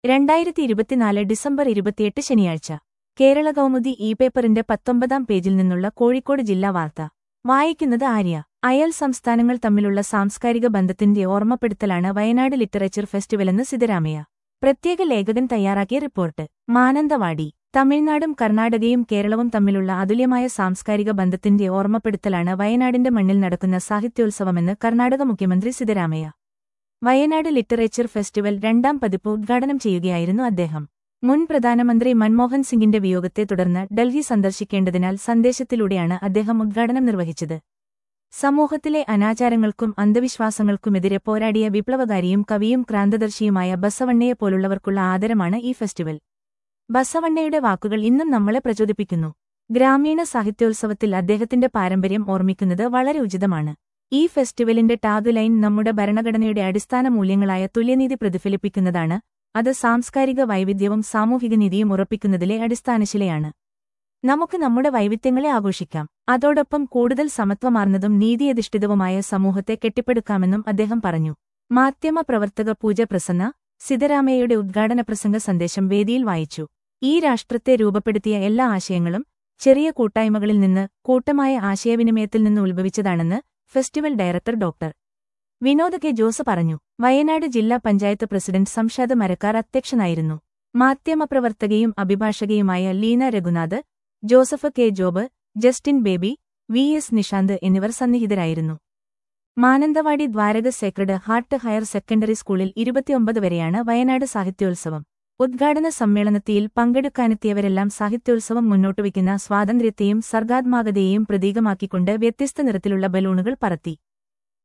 രണ്ടായിരത്തി ഇരുപത്തിനാല് ഡിസംബർ ഇരുപത്തിയെട്ട് ശനിയാഴ്ച കേരള കൗമുദി ഇ പേപ്പറിന്റെ പത്തൊമ്പതാം പേജിൽ നിന്നുള്ള കോഴിക്കോട് ജില്ലാ വാർത്ത വായിക്കുന്നത് ആര്യ അയൽ സംസ്ഥാനങ്ങൾ തമ്മിലുള്ള സാംസ്കാരിക ബന്ധത്തിന്റെ ഓർമ്മപ്പെടുത്തലാണ് വയനാട് ലിറ്ററേച്ചർ ഫെസ്റ്റിവലെന്ന് സിദ്ധരാമയ്യ പ്രത്യേക ലേഖകൻ തയ്യാറാക്കിയ റിപ്പോർട്ട് മാനന്തവാടി തമിഴ്നാടും കർണാടകയും കേരളവും തമ്മിലുള്ള അതുല്യമായ സാംസ്കാരിക ബന്ധത്തിന്റെ ഓർമ്മപ്പെടുത്തലാണ് വയനാടിന്റെ മണ്ണിൽ നടക്കുന്ന സാഹിത്യോത്സവമെന്ന് കർണാടക മുഖ്യമന്ത്രി സിദ്ധരാമയ്യ വയനാട് ലിറ്ററേച്ചർ ഫെസ്റ്റിവൽ രണ്ടാം പതിപ്പ് ഉദ്ഘാടനം ചെയ്യുകയായിരുന്നു അദ്ദേഹം മുൻ പ്രധാനമന്ത്രി മൻമോഹൻ സിംഗിന്റെ വിയോഗത്തെ തുടർന്ന് ഡൽഹി സന്ദർശിക്കേണ്ടതിനാൽ സന്ദേശത്തിലൂടെയാണ് അദ്ദേഹം ഉദ്ഘാടനം നിർവഹിച്ചത് സമൂഹത്തിലെ അനാചാരങ്ങൾക്കും അന്ധവിശ്വാസങ്ങൾക്കുമെതിരെ പോരാടിയ വിപ്ലവകാരിയും കവിയും ക്രാന്തദർശിയുമായ ബസവണ്ണയെപ്പോലുള്ളവർക്കുള്ള ആദരമാണ് ഈ ഫെസ്റ്റിവൽ ബസവണ്ണയുടെ വാക്കുകൾ ഇന്നും നമ്മളെ പ്രചോദിപ്പിക്കുന്നു ഗ്രാമീണ സാഹിത്യോത്സവത്തിൽ അദ്ദേഹത്തിന്റെ പാരമ്പര്യം ഓർമ്മിക്കുന്നത് വളരെ ഉചിതമാണ് ഈ ഫെസ്റ്റിവലിന്റെ ടാഗ് ലൈൻ നമ്മുടെ ഭരണഘടനയുടെ അടിസ്ഥാന മൂല്യങ്ങളായ തുല്യനീതി പ്രതിഫലിപ്പിക്കുന്നതാണ് അത് സാംസ്കാരിക വൈവിധ്യവും സാമൂഹിക നീതിയും ഉറപ്പിക്കുന്നതിലെ അടിസ്ഥാനശിലയാണ് നമുക്ക് നമ്മുടെ വൈവിധ്യങ്ങളെ ആഘോഷിക്കാം അതോടൊപ്പം കൂടുതൽ സമത്വമാർന്നതും നീതിയധിഷ്ഠിതവുമായ സമൂഹത്തെ കെട്ടിപ്പടുക്കാമെന്നും അദ്ദേഹം പറഞ്ഞു മാധ്യമ പ്രവർത്തക പൂജ പ്രസന്ന സിദ്ധരാമയ്യയുടെ ഉദ്ഘാടന പ്രസംഗ സന്ദേശം വേദിയിൽ വായിച്ചു ഈ രാഷ്ട്രത്തെ രൂപപ്പെടുത്തിയ എല്ലാ ആശയങ്ങളും ചെറിയ കൂട്ടായ്മകളിൽ നിന്ന് കൂട്ടമായ ആശയവിനിമയത്തിൽ നിന്ന് ഉത്ഭവിച്ചതാണെന്ന് festival director doctor Vinod K Jose പറഞ്ഞു വയനാട് ജില്ലാ പഞ്ചായത്ത് പ്രസിഡന്റ് സംഷാദ് മരക്കാർ അധ്യക്ഷനായിരുന്നു മാധ്യമപ്രവർത്തകയും അഭിഭാഷകയുമായ Leena Raghunath Joseph K Job Justin Baby V S Nishanth എന്നിവർ സന്നിഹിതരായിരുന്നു Mananthavady Dwaraka sacred heart higher secondary സ്കൂളിൽ ഇരുപത്തിയൊമ്പത് വരെയാണ് വയനാട് സാഹിത്യോത്സവം ഉദ്ഘാടന സമ്മേളനത്തിൽ പങ്കെടുക്കാനെത്തിയവരെല്ലാം സാഹിത്യോത്സവം മുന്നോട്ടുവയ്ക്കുന്ന സ്വാതന്ത്ര്യത്തെയും സർഗാത്മകതയെയും പ്രതീകമാക്കിക്കൊണ്ട് വ്യത്യസ്ത നിറത്തിലുള്ള ബലൂണുകൾ പറത്തി